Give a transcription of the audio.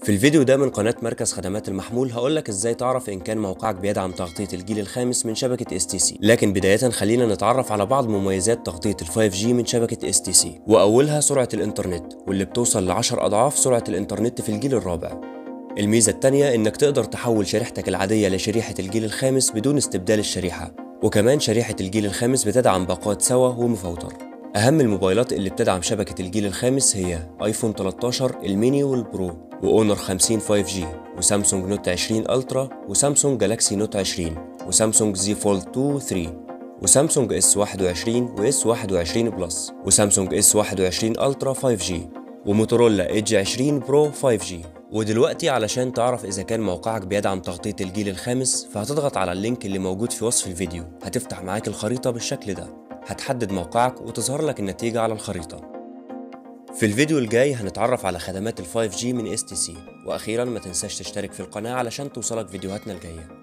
في الفيديو ده من قناة مركز خدمات المحمول هقولك ازاي تعرف ان كان موقعك بيدعم تغطية الجيل الخامس من شبكة STC لكن بداية خلينا نتعرف على بعض مميزات تغطية ال 5G من شبكة STC واولها سرعة الانترنت واللي بتوصل ل 10 اضعاف سرعة الانترنت في الجيل الرابع الميزة التانية انك تقدر تحول شريحتك العادية لشريحة الجيل الخامس بدون استبدال الشريحة وكمان شريحة الجيل الخامس بتدعم باقات سوا ومفوتر أهم الموبايلات اللي بتدعم شبكة الجيل الخامس هي ايفون 13 الميني والبرو وأونر 50 5G وسامسونج نوت 20 ألترا وسامسونج جالاكسي نوت 20 وسامسونج زي فولد 2 و 3 وسامسونج اس 21 واس 21 بلس وسامسونج اس 21 ألترا 5G وموتورولا ايدج 20 برو 5G ودلوقتي علشان تعرف إذا كان موقعك بيدعم تغطية الجيل الخامس فهتضغط على اللينك اللي موجود في وصف الفيديو هتفتح معاك الخريطة بالشكل ده هتحدد موقعك وتظهر لك النتيجة على الخريطة في الفيديو الجاي هنتعرف على خدمات ال 5G من STC وأخيرا ما تنساش تشترك في القناة علشان توصلك فيديوهاتنا الجاية